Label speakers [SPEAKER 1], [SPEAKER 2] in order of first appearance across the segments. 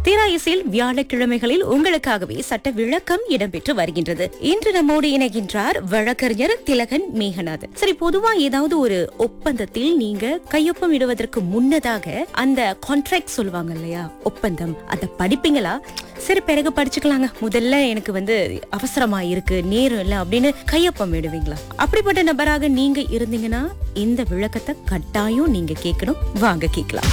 [SPEAKER 1] திராயிசில் வியாழக்கிழமைகளில் உங்களுக்காகவே சட்ட விளக்கம் இடம்பெற்று வருகின்றது இன்று நம்மோடு இணைகின்றார் வழக்கறிஞர் திலகன் மேகநாதன் சரி பொதுவா ஏதாவது ஒரு ஒப்பந்தத்தில் நீங்க கையொப்பம் இடுவதற்கு முன்னதாக அந்த கான்ட்ராக்ட் சொல்லுவாங்க இல்லையா ஒப்பந்தம் அதை படிப்பீங்களா சரி பிறகு படிச்சுக்கலாங்க முதல்ல எனக்கு வந்து அவசரமா இருக்கு நேரம் இல்ல அப்படின்னு கையொப்பம் விடுவீங்களா அப்படிப்பட்ட நபராக நீங்க இருந்தீங்கன்னா இந்த விளக்கத்தை கட்டாயம் நீங்க கேட்கணும் வாங்க கேட்கலாம்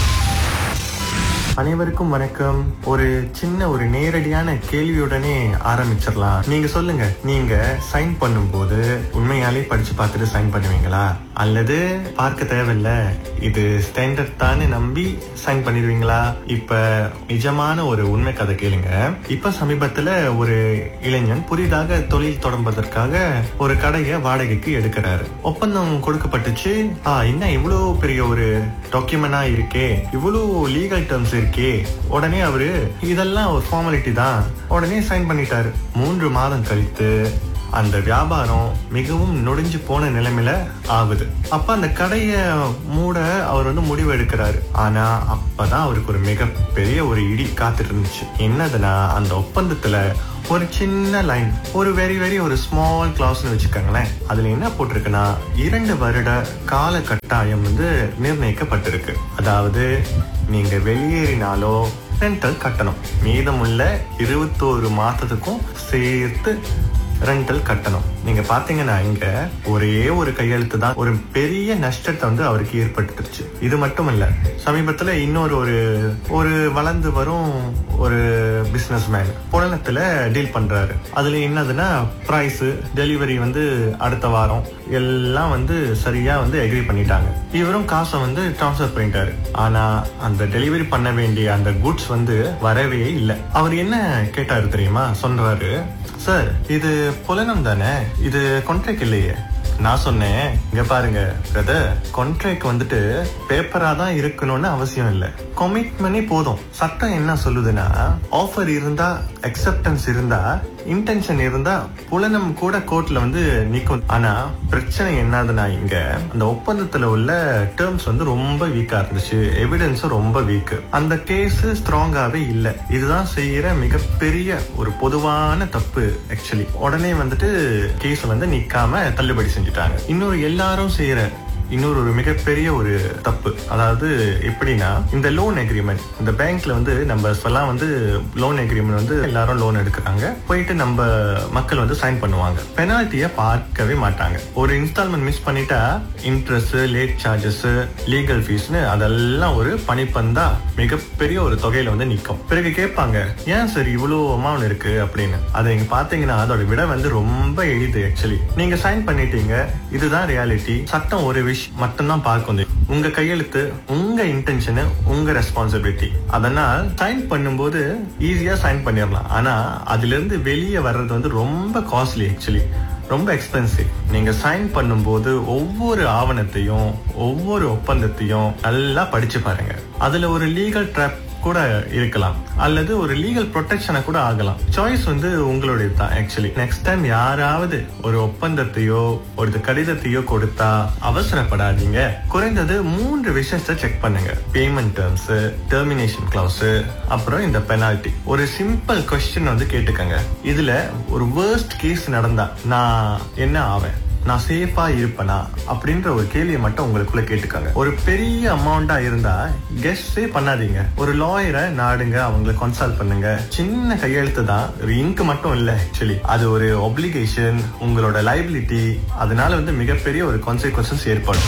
[SPEAKER 2] அனைவருக்கும் வணக்கம் ஒரு சின்ன ஒரு நேரடியான கேள்வியுடனே ஆரம்பிச்சிடலாம் நீங்க சொல்லுங்க நீங்க சைன் பண்ணும்போது உண்மையாலே படிச்சு பார்த்துட்டு சைன் பண்ணுவீங்களா அல்லது பார்க்க தேவையில்ல இது ஸ்டாண்டர்ட் தானே நம்பி சைன் பண்ணிடுவீங்களா இப்ப நிஜமான ஒரு உண்மை கதை கேளுங்க இப்ப சமீபத்துல ஒரு இளைஞன் புதிதாக தொழில் தொடங்குவதற்காக ஒரு கடையை வாடகைக்கு எடுக்கிறாரு ஒப்பந்தம் கொடுக்கப்பட்டுச்சு ஆ என்ன இவ்வளவு பெரிய ஒரு டாக்குமெண்டா இருக்கே இவ்வளவு லீகல் டேர்ம்ஸ் இருக்கே உடனே அவரு இதெல்லாம் ஒரு ஃபார்மாலிட்டி தான் உடனே சைன் பண்ணிட்டாரு மூன்று மாதம் கழித்து அந்த வியாபாரம் மிகவும் நொடிஞ்சு போன நிலைமையில ஆகுது அப்ப அந்த கடைய மூட அவர் வந்து முடிவு எடுக்கிறாரு ஆனா அப்பதான் அவருக்கு ஒரு மிகப்பெரிய ஒரு இடி காத்துட்டு இருந்துச்சு என்னதுன்னா அந்த ஒப்பந்தத்துல ஒரு சின்ன லைன் ஒரு வெரி வெரி ஒரு ஸ்மால் கிளாஸ்னு வச்சுக்கோங்களேன் அதுல என்ன போட்டிருக்குன்னா இரண்டு வருட கால கட்டாயம் வந்து நிர்ணயிக்கப்பட்டிருக்கு அதாவது நீங்க வெளியேறினாலோ ரெண்டல் கட்டணும் மீதமுள்ள இருபத்தோரு மாசத்துக்கும் சேர்த்து ரெண்டல் கட்டணும் நீங்க பாத்தீங்கன்னா இங்க ஒரே ஒரு கையெழுத்து தான் ஒரு பெரிய நஷ்டத்தை வந்து அவருக்கு ஏற்பட்டுருச்சு இது மட்டும் இல்ல சமீபத்துல இன்னொரு ஒரு ஒரு வளர்ந்து வரும் ஒரு பிசினஸ் மேன் புலனத்துல டீல் பண்றாரு அதுல என்னதுன்னா பிரைஸ் டெலிவரி வந்து அடுத்த வாரம் எல்லாம் வந்து சரியா வந்து எக்ரி பண்ணிட்டாங்க இவரும் காசை வந்து டிரான்ஸ்ஃபர் பண்ணிட்டாரு ஆனா அந்த டெலிவரி பண்ண வேண்டிய அந்த குட்ஸ் வந்து வரவே இல்லை அவர் என்ன கேட்டாரு தெரியுமா சொல்றாரு சார் இது புலனம் தானே இது கான்ட்ராக்ட் இல்லையே நான் சொன்னேன் இங்க பாருங்க பிரதர் கான்ட்ராக்ட் வந்துட்டு பேப்பரா தான் இருக்கணும்னு அவசியம் இல்லை கமிட்மெண்டே போதும் சட்டம் என்ன சொல்லுதுன்னா ஆஃபர் இருந்தா அக்செப்டன்ஸ் இருந்தா இன்டென்ஷன் இருந்தா புலனம் கூட கோர்ட்ல வந்து நிக்கும் ஆனா பிரச்சனை என்னதுன்னா இங்க அந்த ஒப்பந்தத்துல உள்ள டேர்ம்ஸ் வந்து ரொம்ப வீக்கா இருந்துச்சு எவிடன்ஸும் ரொம்ப வீக் அந்த கேஸ் ஸ்ட்ராங்காவே இல்ல இதுதான் செய்யற மிகப்பெரிய ஒரு பொதுவான தப்பு ஆக்சுவலி உடனே வந்துட்டு கேஸ் வந்து நிக்காம தள்ளுபடி செஞ்சுட்டாங்க இன்னொரு எல்லாரும் செய்யற இன்னொரு ஒரு மிகப்பெரிய ஒரு தப்பு அதாவது எப்படின்னா இந்த லோன் அக்ரிமெண்ட் இந்த பேங்க்ல வந்து நம்ம எல்லாம் வந்து லோன் அக்ரிமெண்ட் வந்து எல்லாரும் லோன் எடுக்கிறாங்க போயிட்டு நம்ம மக்கள் வந்து சைன் பண்ணுவாங்க பெனால்ட்டிய பார்க்கவே மாட்டாங்க ஒரு இன்ஸ்டால்மெண்ட் மிஸ் பண்ணிட்டா இன்ட்ரெஸ்ட் லேட் சார்ஜஸ் லீகல் ஃபீஸ்னு அதெல்லாம் ஒரு பணிப்பந்தா மிகப்பெரிய ஒரு தொகையில வந்து நிற்கும் பிறகு கேட்பாங்க ஏன் சார் இவ்வளவு அமௌண்ட் இருக்கு அப்படின்னு அதை நீங்க பாத்தீங்கன்னா அதோட விட வந்து ரொம்ப எளிது ஆக்சுவலி நீங்க சைன் பண்ணிட்டீங்க இதுதான் ரியாலிட்டி சட்டம் ஒரு விஷ் மட்டும்தான் பார்க்கும் உங்க கையெழுத்து உங்க இன்டென்ஷனு உங்க ரெஸ்பான்சிபிலிட்டி அதனால் சைன் பண்ணும்போது ஈஸியா சைன் பண்ணிடலாம் ஆனா அதுல இருந்து வெளியே வர்றது வந்து ரொம்ப காஸ்ட்லி ஆக்சுவலி ரொம்ப எக்ஸ்பென்சிவ் நீங்க சைன் பண்ணும்போது ஒவ்வொரு ஆவணத்தையும் ஒவ்வொரு ஒப்பந்தத்தையும் நல்லா படிச்சு பாருங்க அதுல ஒரு லீகல் ட்ராப் கூட இருக்கலாம் அல்லது ஒரு லீகல் ப்ரொடெக்ஷனை கூட ஆகலாம் சாய்ஸ் வந்து உங்களுடைய தான் ஆக்சுவலி நெக்ஸ்ட் டைம் யாராவது ஒரு ஒப்பந்தத்தையோ ஒரு கடிதத்தையோ கொடுத்தா அவசரப்படாதீங்க குறைந்தது மூன்று விஷயத்தை செக் பண்ணுங்க பேமெண்ட் டேர்ம்ஸ் டெர்மினேஷன் கிளாஸ் அப்புறம் இந்த பெனால்டி ஒரு சிம்பிள் கொஸ்டின் வந்து கேட்டுக்கங்க இதுல ஒரு வேர்ஸ்ட் கேஸ் நடந்தா நான் என்ன ஆவேன் நான் சேஃபா இருப்பனா அப்படின்ற ஒரு கேள்வியை மட்டும் உங்களுக்குள்ள கேட்டுக்காங்க ஒரு பெரிய அமௌண்டா இருந்தா கெஸ்டே பண்ணாதீங்க ஒரு லாயரை நாடுங்க அவங்கள கன்சல்ட் பண்ணுங்க சின்ன கையெழுத்து தான் ஒரு இங்க் மட்டும் இல்ல ஆக்சுவலி அது ஒரு ஒப்ளிகேஷன் உங்களோட லைபிலிட்டி அதனால வந்து மிகப்பெரிய ஒரு கான்சிக்வன்சஸ் ஏற்படும்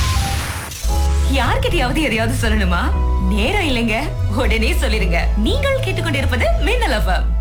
[SPEAKER 3] யார்கிட்டயாவது எதையாவது சொல்லணுமா நேரம் இல்லைங்க உடனே சொல்லிருங்க நீங்கள் கேட்டுக்கொண்டிருப்பது மின்னல் எஃப்எம்